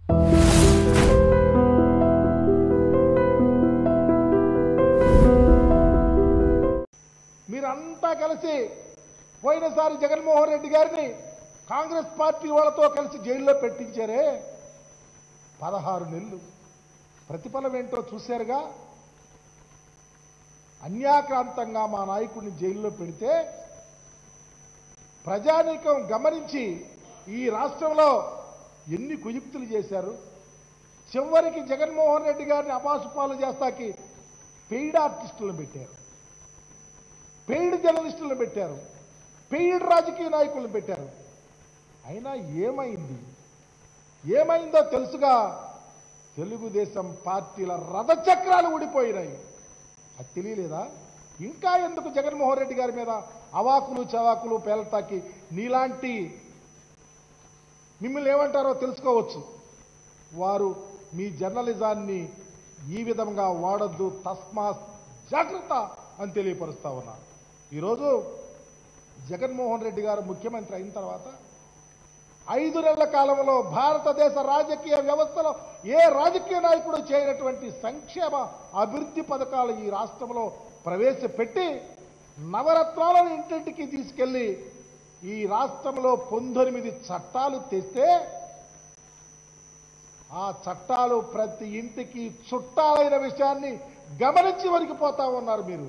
మీరంతా కలిసి పోయినసారి జగన్మోహన్ రెడ్డి గారిని కాంగ్రెస్ పార్టీ వాళ్ళతో కలిసి జైల్లో పెట్టించారే పదహారు నెలలు ప్రతిఫలం ఏంటో చూశారుగా అన్యాక్రాంతంగా మా నాయకుడిని జైల్లో పెడితే ప్రజానీకం గమనించి ఈ రాష్ట్రంలో ఎన్ని కుయుక్తులు చేశారు చివరికి జగన్మోహన్ రెడ్డి గారిని అపాసుపాలు చేస్తాకి పెయిడ్ ఆర్టిస్టులను పెట్టారు పెయిడ్ జర్నలిస్టులను పెట్టారు పెయిడ్ రాజకీయ నాయకులను పెట్టారు అయినా ఏమైంది ఏమైందో తెలుసుగా తెలుగుదేశం పార్టీల రథచక్రాలు ఊడిపోయినాయి అది తెలియలేదా ఇంకా ఎందుకు జగన్మోహన్ రెడ్డి గారి మీద అవాకులు చవాకులు పేలతాకి నీలాంటి మిమ్మల్ని ఏమంటారో తెలుసుకోవచ్చు వారు మీ జర్నలిజాన్ని ఈ విధంగా వాడద్దు తస్మా జాగ్రత్త అని తెలియపరుస్తా ఉన్నా ఈరోజు జగన్మోహన్ రెడ్డి గారు ముఖ్యమంత్రి అయిన తర్వాత ఐదు నెలల కాలంలో భారతదేశ రాజకీయ వ్యవస్థలో ఏ రాజకీయ నాయకుడు చేయనటువంటి సంక్షేమ అభివృద్ధి పథకాలు ఈ రాష్ట్రంలో ప్రవేశపెట్టి నవరత్నాలను ఇంటింటికి తీసుకెళ్లి ఈ రాష్ట్రంలో పంతొమ్మిది చట్టాలు తెస్తే ఆ చట్టాలు ప్రతి ఇంటికి చుట్టాలైన విషయాన్ని గమనించి వరికిపోతా ఉన్నారు మీరు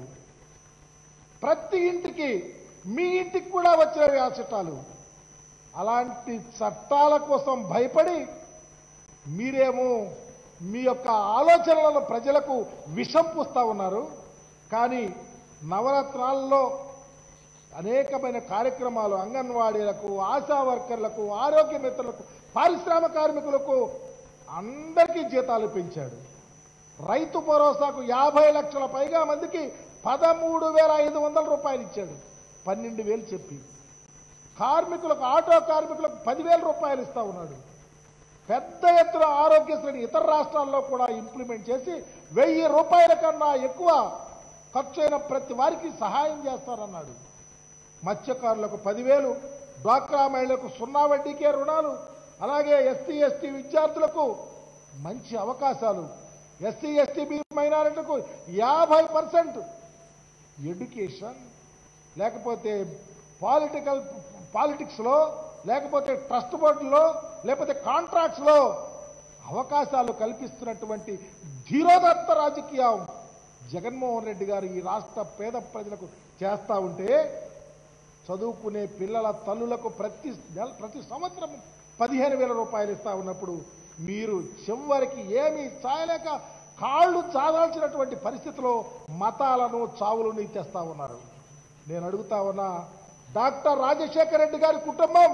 ప్రతి ఇంటికి మీ ఇంటికి కూడా వచ్చినవి ఆ చట్టాలు అలాంటి చట్టాల కోసం భయపడి మీరేమో మీ యొక్క ఆలోచనలను ప్రజలకు విషం పూస్తా ఉన్నారు కానీ నవరత్నాల్లో అనేకమైన కార్యక్రమాలు అంగన్వాడీలకు ఆశా వర్కర్లకు ఆరోగ్య మిత్రులకు పారిశ్రామిక కార్మికులకు అందరికీ జీతాలు పెంచాడు రైతు భరోసాకు యాభై లక్షల పైగా మందికి పదమూడు వేల ఐదు వందల రూపాయలు ఇచ్చాడు పన్నెండు వేలు చెప్పి కార్మికులకు ఆటో కార్మికులకు పదివేల రూపాయలు ఇస్తా ఉన్నాడు పెద్ద ఎత్తున ఆరోగ్యశ్రీని ఇతర రాష్ట్రాల్లో కూడా ఇంప్లిమెంట్ చేసి వెయ్యి రూపాయల కన్నా ఎక్కువ ఖర్చు అయిన ప్రతి వారికి సహాయం చేస్తారన్నాడు మత్స్యకారులకు పదివేలు డ్వాక్రా మహిళలకు సున్నా వడ్డీకే రుణాలు అలాగే ఎస్సీ ఎస్టీ విద్యార్థులకు మంచి అవకాశాలు ఎస్సీ ఎస్టీ బి మైనారిటీలకు యాభై పర్సెంట్ ఎడ్యుకేషన్ లేకపోతే పాలిటికల్ పాలిటిక్స్లో లేకపోతే ట్రస్ట్ బోర్డులో లేకపోతే కాంట్రాక్ట్స్లో అవకాశాలు కల్పిస్తున్నటువంటి ధీరోదత్త రాజకీయం జగన్మోహన్ రెడ్డి గారు ఈ రాష్ట్ర పేద ప్రజలకు చేస్తా ఉంటే చదువుకునే పిల్లల తల్లులకు ప్రతి నెల ప్రతి సంవత్సరం పదిహేను వేల రూపాయలు ఇస్తా ఉన్నప్పుడు మీరు చివరికి ఏమీ చాయలేక కాళ్ళు చాదాల్సినటువంటి పరిస్థితిలో మతాలను చావులను ఇచ్చేస్తా ఉన్నారు నేను అడుగుతా ఉన్నా డాక్టర్ రాజశేఖర రెడ్డి గారి కుటుంబం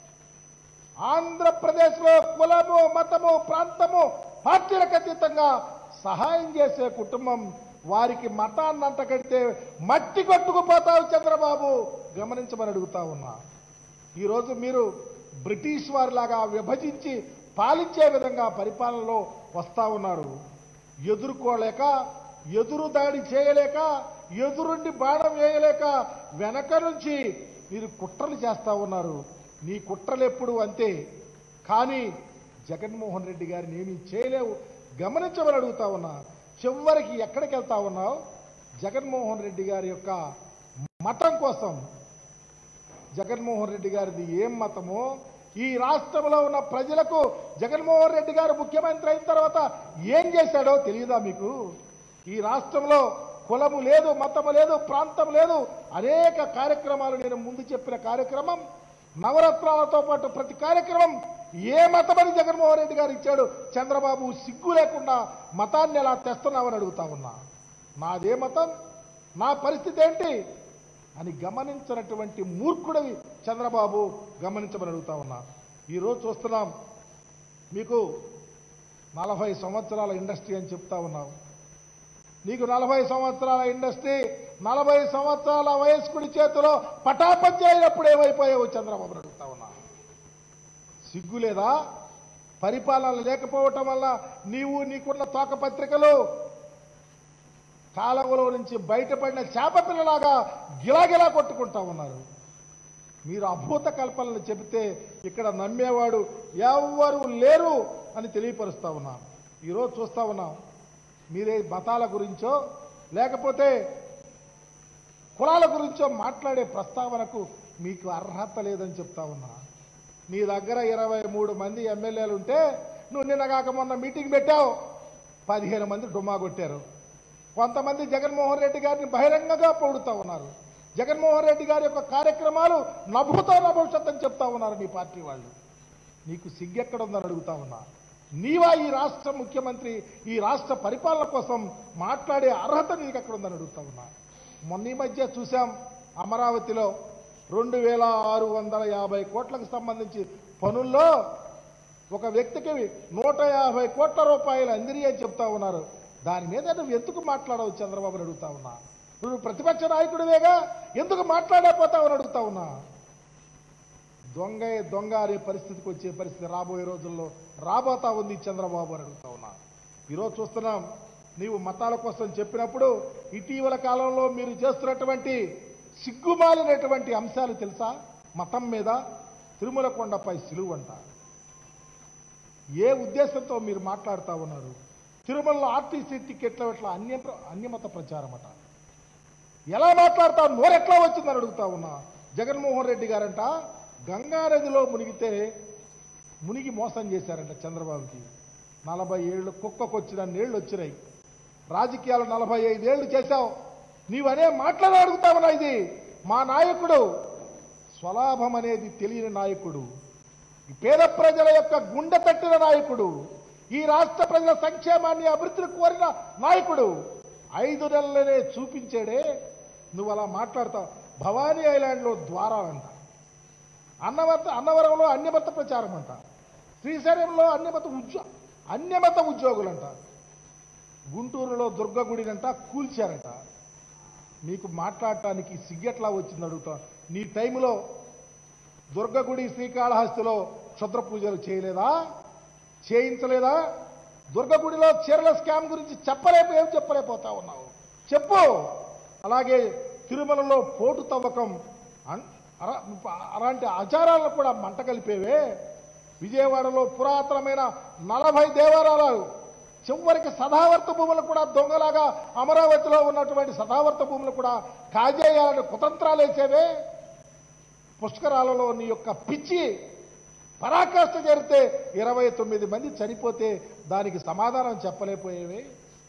ఆంధ్రప్రదేశ్లో కులము మతము ప్రాంతము పార్టీలకు అతీతంగా సహాయం చేసే కుటుంబం వారికి మతాన్ని అంటగడితే మట్టి కొట్టుకుపోతావు చంద్రబాబు గమనించమని అడుగుతా ఉన్నా ఈరోజు మీరు బ్రిటిష్ వారిలాగా విభజించి పాలించే విధంగా పరిపాలనలో వస్తా ఉన్నారు ఎదుర్కోలేక ఎదురు దాడి చేయలేక ఎదురుండి బాణం వేయలేక వెనక నుంచి మీరు కుట్రలు చేస్తా ఉన్నారు నీ కుట్రలు ఎప్పుడు అంతే కానీ జగన్మోహన్ రెడ్డి గారిని ఏమీ చేయలేవు గమనించమని అడుగుతా ఉన్నా చివరికి ఎక్కడికి వెళ్తా ఉన్నావు జగన్మోహన్ రెడ్డి గారి యొక్క మతం కోసం జగన్మోహన్ రెడ్డి గారిది ఏం మతమో ఈ రాష్ట్రంలో ఉన్న ప్రజలకు జగన్మోహన్ రెడ్డి గారు ముఖ్యమంత్రి అయిన తర్వాత ఏం చేశాడో తెలియదా మీకు ఈ రాష్ట్రంలో కులము లేదు మతము లేదు ప్రాంతం లేదు అనేక కార్యక్రమాలు నేను ముందు చెప్పిన కార్యక్రమం నవరత్నాలతో పాటు ప్రతి కార్యక్రమం ఏ మతమని జగన్మోహన్ రెడ్డి గారు ఇచ్చాడు చంద్రబాబు సిగ్గు లేకుండా మతాన్ని ఎలా తెస్తున్నామని అడుగుతా ఉన్నా నాదే మతం నా పరిస్థితి ఏంటి అని గమనించినటువంటి మూర్ఖుడవి చంద్రబాబు గమనించమని అడుగుతా ఉన్నా ఈరోజు చూస్తున్నాం మీకు నలభై సంవత్సరాల ఇండస్ట్రీ అని చెప్తా ఉన్నావు నీకు నలభై సంవత్సరాల ఇండస్ట్రీ నలభై సంవత్సరాల వయస్కుడి చేతిలో పటాపంచి అయినప్పుడు ఏమైపోయావు చంద్రబాబు అడుగుతా ఉన్నా సిగ్గు లేదా పరిపాలన లేకపోవటం వల్ల నీవు నీకున్న తోక పత్రికలు కాలంలో నుంచి బయటపడిన చేప పిల్లలాగా గిలాగిలా కొట్టుకుంటా ఉన్నారు మీరు అభూత కల్పనలు చెబితే ఇక్కడ నమ్మేవాడు ఎవ్వరు లేరు అని తెలియపరుస్తా ఉన్నాం ఈరోజు చూస్తా ఉన్నాం మీరే మతాల గురించో లేకపోతే కులాల గురించో మాట్లాడే ప్రస్తావనకు మీకు అర్హత లేదని చెప్తా ఉన్నా నీ దగ్గర ఇరవై మూడు మంది ఎమ్మెల్యేలు ఉంటే నువ్వు నిన్న కాక మొన్న మీటింగ్ పెట్టావు పదిహేను మంది డుమ్మా కొట్టారు కొంతమంది జగన్మోహన్ రెడ్డి గారిని బహిరంగంగా పొగుడుతా ఉన్నారు జగన్మోహన్ రెడ్డి గారి యొక్క కార్యక్రమాలు నభూతో నభవిష్యత్ అని చెప్తా ఉన్నారు నీ పార్టీ వాళ్ళు నీకు సిగ్గెక్కడుందని అడుగుతా ఉన్నా నీవా ఈ రాష్ట్ర ముఖ్యమంత్రి ఈ రాష్ట్ర పరిపాలన కోసం మాట్లాడే అర్హత నీకు ఎక్కడుందని అడుగుతా ఉన్నా మొన్న ఈ మధ్య చూసాం అమరావతిలో రెండు వేల ఆరు వందల యాభై కోట్లకు సంబంధించి పనుల్లో ఒక వ్యక్తికి నూట యాభై కోట్ల రూపాయలు అందిరి అని చెప్తా ఉన్నారు దాని మీద నువ్వు ఎందుకు మాట్లాడవు చంద్రబాబుని అడుగుతా ఉన్నా నువ్వు ప్రతిపక్ష నాయకుడివేగా ఎందుకు మాట్లాడకపోతావని అడుగుతా ఉన్నా దొంగ దొంగ అనే పరిస్థితికి వచ్చే పరిస్థితి రాబోయే రోజుల్లో రాబోతా ఉంది చంద్రబాబు అని అడుగుతా ఉన్నా ఈరోజు చూస్తున్నాం నీవు మతాల కోసం చెప్పినప్పుడు ఇటీవల కాలంలో మీరు చేస్తున్నటువంటి సిగ్గుమాలినటువంటి అంశాలు తెలుసా మతం మీద తిరుమల కొండపై సిలువంట ఏ ఉద్దేశంతో మీరు మాట్లాడుతా ఉన్నారు తిరుమలలో ఆర్టీసీ టికెట్ల ఇట్లా అన్య అన్యమత ప్రచారం అట ఎలా మాట్లాడతావు నోరెట్లా వచ్చిందని అడుగుతా ఉన్నా జగన్మోహన్ రెడ్డి గారంట గంగా నదిలో మునిగితే మునిగి మోసం చేశారంట చంద్రబాబుకి నలభై ఏళ్ళు కుక్కకు వచ్చిన నీళ్లు వచ్చినాయి రాజకీయాలు నలభై ఐదేళ్లు చేశావు నీవనే మాటలను అడుగుతా ఉన్నా ఇది మా నాయకుడు స్వలాభం అనేది తెలియని నాయకుడు ఈ పేద ప్రజల యొక్క గుండె తట్టిన నాయకుడు ఈ రాష్ట్ర ప్రజల సంక్షేమాన్ని అభివృద్ధిని కోరిన నాయకుడు ఐదు నెలలనే చూపించాడే నువ్వు అలా మాట్లాడతావు భవానీ ఐలాండ్లో ద్వారాలంట అన్నమత అన్నవరంలో అన్యమత ప్రచారం అంట శ్రీశైలంలో అన్యమత ఉద్యో అన్యమత ఉద్యోగులంట గుంటూరులో దుర్గ గుడినంట కూల్చారంట మీకు మాట్లాడటానికి సిగ్గెట్లా వచ్చింది అడుగుతా నీ టైంలో దుర్గగుడి శ్రీకాళహస్తిలో క్షుద్ర పూజలు చేయలేదా చేయించలేదా దుర్గగుడిలో చీరల స్కామ్ గురించి చెప్పలేపు ఏం చెప్పలేకపోతా ఉన్నావు చెప్పు అలాగే తిరుమలలో పోటు తవ్వకం అన్- అర- అలాంటి ఆచారాలను కూడా మంట కలిపేవే విజయవాడలో పురాతనమైన నలభై దేవాలయాలు చివరికి సదావర్త భూములు కూడా దొంగలాగా అమరావతిలో ఉన్నటువంటి సదావర్త భూములు కూడా కాజేయాలని కుతంత్రాలు వేసేవే పుష్కరాలలో నీ యొక్క పిచ్చి పరాకాష్ట జరిగితే ఇరవై తొమ్మిది మంది చనిపోతే దానికి సమాధానం చెప్పలేకపోయేవే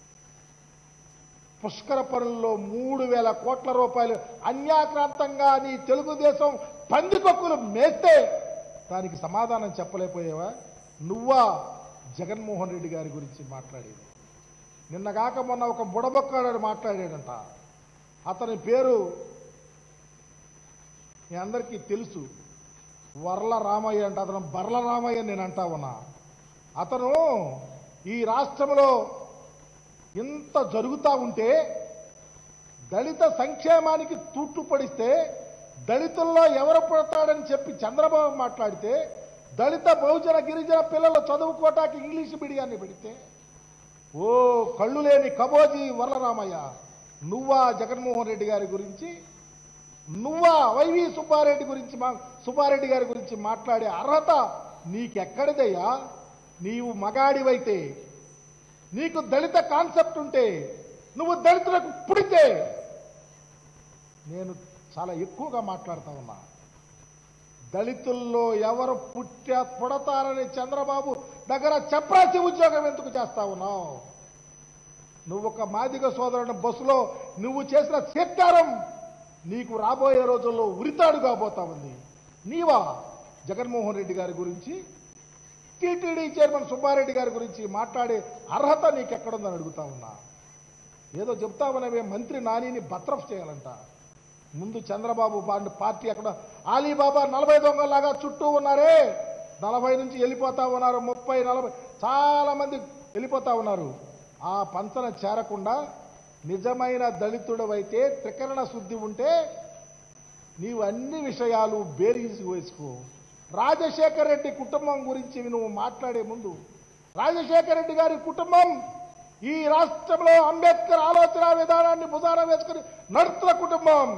పుష్కర పనుల్లో మూడు వేల కోట్ల రూపాయలు అన్యాక్రాంతంగా నీ తెలుగుదేశం పందికొక్కులు మేస్తే దానికి సమాధానం చెప్పలేకపోయావా నువ్వా జగన్మోహన్ రెడ్డి గారి గురించి మాట్లాడేది నిన్న కాక మొన్న ఒక బుడబొక్కాడు మాట్లాడాడంట అతని పేరు మీ అందరికీ తెలుసు వర్ల రామయ్య అంటే అతను బర్ల రామయ్య నేను అంటా ఉన్నా అతను ఈ రాష్ట్రంలో ఇంత జరుగుతూ ఉంటే దళిత సంక్షేమానికి తూట్లు పడిస్తే దళితుల్లో ఎవరు పుడతాడని చెప్పి చంద్రబాబు మాట్లాడితే దళిత బహుజన గిరిజన పిల్లలు చదువుకోవటానికి ఇంగ్లీష్ మీడియాన్ని పెడితే ఓ కళ్ళు లేని కబోజీ వరలరామయ్య నువ్వా జగన్మోహన్ రెడ్డి గారి గురించి నువ్వా వైవి సుబ్బారెడ్డి గురించి మా సుబ్బారెడ్డి గారి గురించి మాట్లాడే అర్హత నీకెక్కడిదయ్యా నీవు మగాడివైతే నీకు దళిత కాన్సెప్ట్ ఉంటే నువ్వు దళితులకు పుడితే నేను చాలా ఎక్కువగా మాట్లాడుతా ఉన్నా దళితుల్లో ఎవరు పుట్ట పుడతారని చంద్రబాబు దగ్గర చప్రాసి ఉద్యోగం ఎందుకు చేస్తా ఉన్నావు నువ్వు ఒక మాదిగ సోదరుని బస్సులో నువ్వు చేసిన సత్కారం నీకు రాబోయే రోజుల్లో ఉరితాడు కాబోతా ఉంది నీవా జగన్మోహన్ రెడ్డి గారి గురించి టీటీడీ చైర్మన్ సుబ్బారెడ్డి గారి గురించి మాట్లాడే అర్హత నీకెక్కడుందని అడుగుతా ఉన్నా ఏదో చెప్తామనవే మంత్రి నానిని బత్రఫ్ చేయాలంట ముందు చంద్రబాబు బాండ్ పార్టీ అక్కడ ఆలీబాబా నలభై దొంగలాగా చుట్టూ ఉన్నారే నలభై నుంచి వెళ్ళిపోతా ఉన్నారు ముప్పై నలభై చాలా మంది వెళ్ళిపోతా ఉన్నారు ఆ పంచన చేరకుండా నిజమైన దళితుడవైతే త్రికరణ శుద్ధి ఉంటే నీవు అన్ని విషయాలు బేరీజు వేసుకో రాజశేఖర రెడ్డి కుటుంబం గురించి నువ్వు మాట్లాడే ముందు రాజశేఖర రెడ్డి గారి కుటుంబం ఈ రాష్ట్రంలో అంబేద్కర్ ఆలోచన విధానాన్ని భుజాన వేసుకుని నడుతున్న కుటుంబం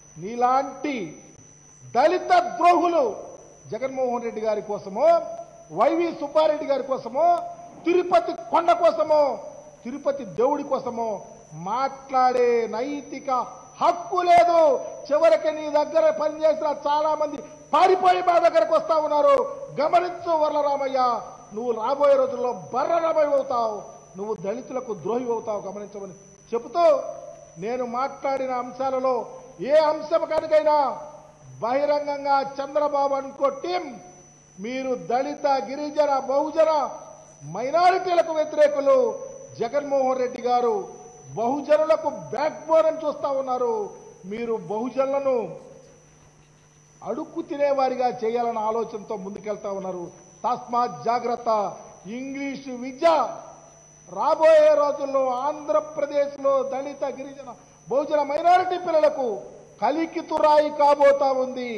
నీలాంటి దళిత ద్రోహులు జగన్మోహన్ రెడ్డి గారి కోసమో వైవి సుబ్బారెడ్డి గారి కోసమో తిరుపతి కొండ కోసమో తిరుపతి దేవుడి కోసమో మాట్లాడే నైతిక హక్కు లేదు చివరికి నీ దగ్గర పనిచేసిన చాలా మంది పారిపోయి మా దగ్గరకు వస్తా ఉన్నారు గమనించు వరలరామయ్య నువ్వు రాబోయే రోజుల్లో బర్రరామయ్య అవుతావు నువ్వు దళితులకు ద్రోహి అవుతావు గమనించమని చెబుతూ నేను మాట్లాడిన అంశాలలో ఏ అంశం కనుకైనా బహిరంగంగా చంద్రబాబు అనుకో టీం మీరు దళిత గిరిజన బహుజన మైనారిటీలకు వ్యతిరేకులు జగన్మోహన్ రెడ్డి గారు బహుజనులకు బ్యాక్ బోన్ అని చూస్తా ఉన్నారు మీరు బహుజనులను అడుక్కు తినేవారిగా చేయాలన్న ఆలోచనతో ముందుకెళ్తా ఉన్నారు తస్మాత్ జాగ్రత్త ఇంగ్లీషు విద్య రాబోయే రోజుల్లో ఆంధ్రప్రదేశ్లో దళిత గిరిజన బహుజన మైనారిటీ పిల్లలకు కలికితురాయి కాబోతా ఉంది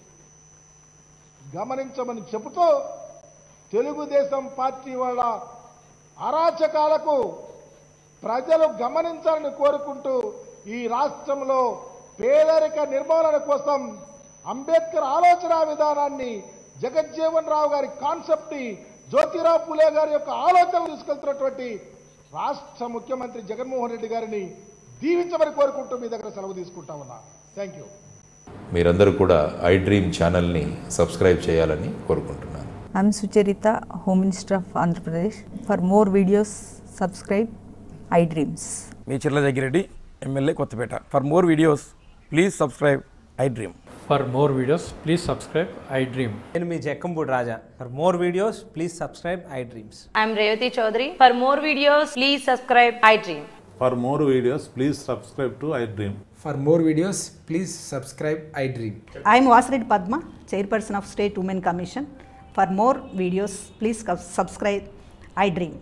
గమనించమని చెబుతూ తెలుగుదేశం పార్టీ వాళ్ళ అరాచకాలకు ప్రజలు గమనించాలని కోరుకుంటూ ఈ రాష్ట్రంలో పేదరిక నిర్మూలన కోసం అంబేద్కర్ ఆలోచన విధానాన్ని జగజ్జీవన్ రావు గారి కాన్సెప్ట్ ని జ్యోతిరావు పులే గారి యొక్క ఆలోచనలు తీసుకెళ్తున్నటువంటి రాష్ట్ర ముఖ్యమంత్రి జగన్మోహన్ రెడ్డి గారిని దీవించమని కోరుకుంటూ మీ దగ్గర సెలవు తీసుకుంటా ఉన్నా థ్యాంక్ యూ మీరందరూ కూడా ఐ డ్రీమ్ ఛానల్ని సబ్స్క్రైబ్ చేయాలని కోరుకుంటున్నాను I'm Sucharita, Home Minister of Andhra Pradesh. For more videos, subscribe iDreams. మీ Chirla Jaggireddy MLA Kothapeta for more videos please subscribe I Dream For more videos, please subscribe I Dream. నేను మీ Jakkampudi Raja for more videos please subscribe I Dreams I'm Revati Chaudhary. For more videos, please subscribe iDream. For more videos, please subscribe to iDream. For more videos, please subscribe iDream. I am Vasireddy Padma, Chairperson of State Women Commission. For more videos, please subscribe iDream.